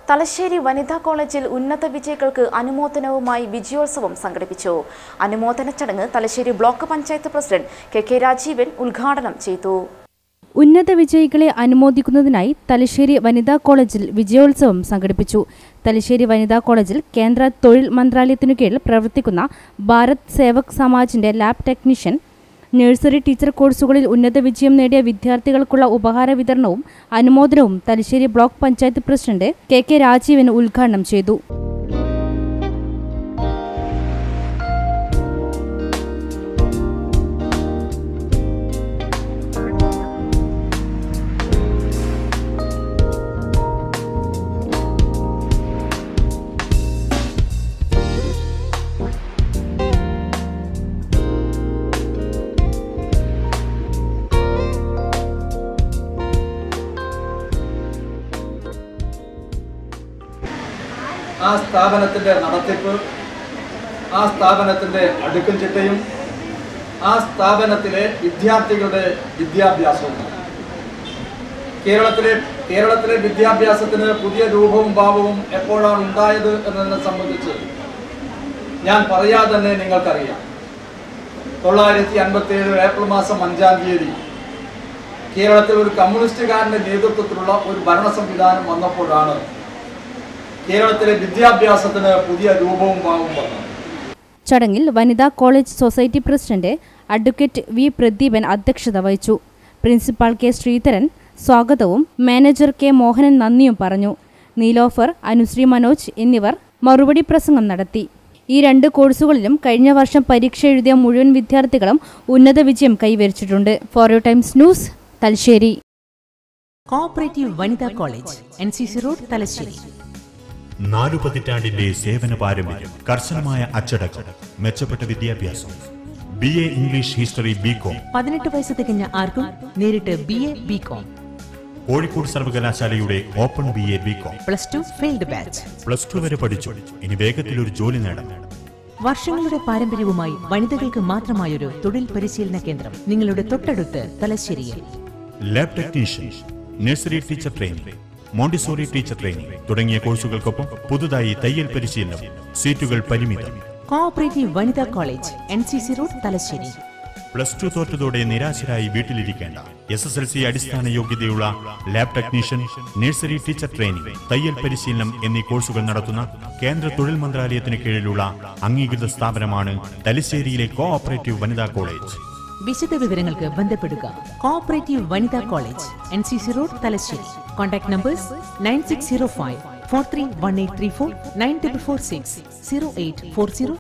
തലശ്ശേരി വനിതാ കോളേജിൽ ഉന്നത വിജയികൾക്ക് അനുമോദനവുമായി വിജയോത്സവം സംഘടിപ്പിച്ചു അനുമോദന ചടങ്ങ് Thalassery block panchayat president K K Rajeevan ഉദ്ഘാടനം ചെയ്തു ഉന്നത വിജയികളെ അനുമോദിക്കുന്നതിനായി തലശ്ശേരി വനിതാ കോളേജിൽ വിജയോത്സവം സംഘടിപ്പിച്ചു തലശ്ശേരി വനിതാ കോളേജിൽ കേന്ദ്ര തൊഴിൽ മന്ത്രാലയത്തിനു കീഴിൽ പ്രവർത്തിക്കുന്ന ഭാരത് സേവക് സമാജിന്റെ ലാബ് ടെക്നീഷ്യൻ നഴ്സറി ടീച്ചർ കോഴ്സുകളിൽ ഉന്നത വിജയം നേടിയ വിദ്യാർത്ഥികൾക്കുള്ള ഉപഹാര വിതരണവും അനുമോദനവും Thalassery block panchayat president K K Rajeevan ഉദ്ഘാടനം ചെയ്തു ആ സ്ഥാപനത്തിൻ്റെ നടത്തിപ്പ് ആ സ്ഥാപനത്തിൻ്റെ അടുക്കും ചിട്ടയും ആ സ്ഥാപനത്തിലെ വിദ്യാർത്ഥികളുടെ വിദ്യാഭ്യാസവും കേരളത്തിലെ കേരളത്തിലെ വിദ്യാഭ്യാസത്തിന് പുതിയ രൂപവും ഭാവവും എപ്പോഴാണ് ഉണ്ടായത് എന്നതിനെ സംബന്ധിച്ച് ഞാൻ പറയാതെ തന്നെ നിങ്ങൾക്കറിയാം തൊള്ളായിരത്തി അൻപത്തി ഏഴ് ഏപ്രിൽ മാസം അഞ്ചാം തീയതി കേരളത്തിൽ ഒരു കമ്മ്യൂണിസ്റ്റുകാരൻ്റെ നേതൃത്വത്തിലുള്ള ഒരു ഭരണ സംവിധാനം വന്നപ്പോഴാണ് കേരളത്തിലെ വിദ്യാഭ്യാസത്തിന് പുതിയ രൂപവും ഭാവവും വന്നത് ചടങ്ങിൽ വനിതാ college society president advocate V Pradeepan അധ്യക്ഷത വഹിച്ചു പ്രിൻസിപ്പാൾ കെ ശ്രീധരൻ സ്വാഗതവും മാനേജർ കെ മോഹനൻ നന്ദിയും പറഞ്ഞു നീലോഫർ അനുശ്രീ മനോജ് എന്നിവർ മറുപടി പ്രസംഗം നടത്തി ഈ രണ്ട് കോഴ്സുകളിലും കഴിഞ്ഞ വർഷം പരീക്ഷ എഴുതിയ മുഴുവൻ വിദ്യാർത്ഥികളും ഉന്നത വിജയം കൈവരിച്ചിട്ടുണ്ട് for you Times News Thalassery cooperative വനിതാ college N C C road Thalassery നാലു പതിറ്റാണ്ടിന്റെ സേവന പാരമ്പര്യം കർശനമായ അച്ചടക്കം മെച്ചപ്പെട്ട വിദ്യാഭ്യാസം B A English history B com പതിനെട്ട് വയസ്സ് തികഞ്ഞ ആർക്കും നേരിട്ട് B A B com Kozhikode സർവകലാശാലയുടെ open B A B com plus two failed batch plus two വരെ പഠിച്ചു ഇനി വേഗത്തിൽ ഒരു ജോലി നേടാം വർഷങ്ങളുടെ പാരമ്പര്യവുമായി വനിതകൾക്ക് മാത്രമായൊരു തൊഴിൽ പരിശീലന കേന്ദ്രം നിങ്ങളുടെ തൊട്ടടുത്ത് തലശ്ശേരിയിൽ lab technician nursery teacher training Montessori teacher training തുടങ്ങിയ കോഴ്സുകൾക്കൊപ്പം പുതുതായി തയ്യൽ പരിശീലനം സീറ്റുകൾ പരിമിതം കോഓപ്പറേറ്റീവ് വനിതാ college N C C road Thalassery plus two തോറ്റതോടെ നിരാശരായി വീട്ടിലിരിക്കേണ്ട എസ് എസ് എൽ സി അടിസ്ഥാന യോഗ്യതയുള്ള lab technician nursery teacher training തയ്യൽ പരിശീലനം എന്നീ കോഴ്സുകൾ നടത്തുന്ന കേന്ദ്ര തൊഴിൽ മന്ത്രാലയത്തിന് കീഴിലുള്ള അംഗീകൃത സ്ഥാപനമാണ് തലശ്ശേരിയിലെ കോഓപ്പറേറ്റീവ് വനിതാ കോളേജ് വിശദ വിവരങ്ങൾക്ക് ബന്ധപ്പെടുക കോഓപ്പറേറ്റീവ് വനിതാ college N C C road Thalassery contact numbers nine six zero five four three one eight three four nine double four six zero eight four zero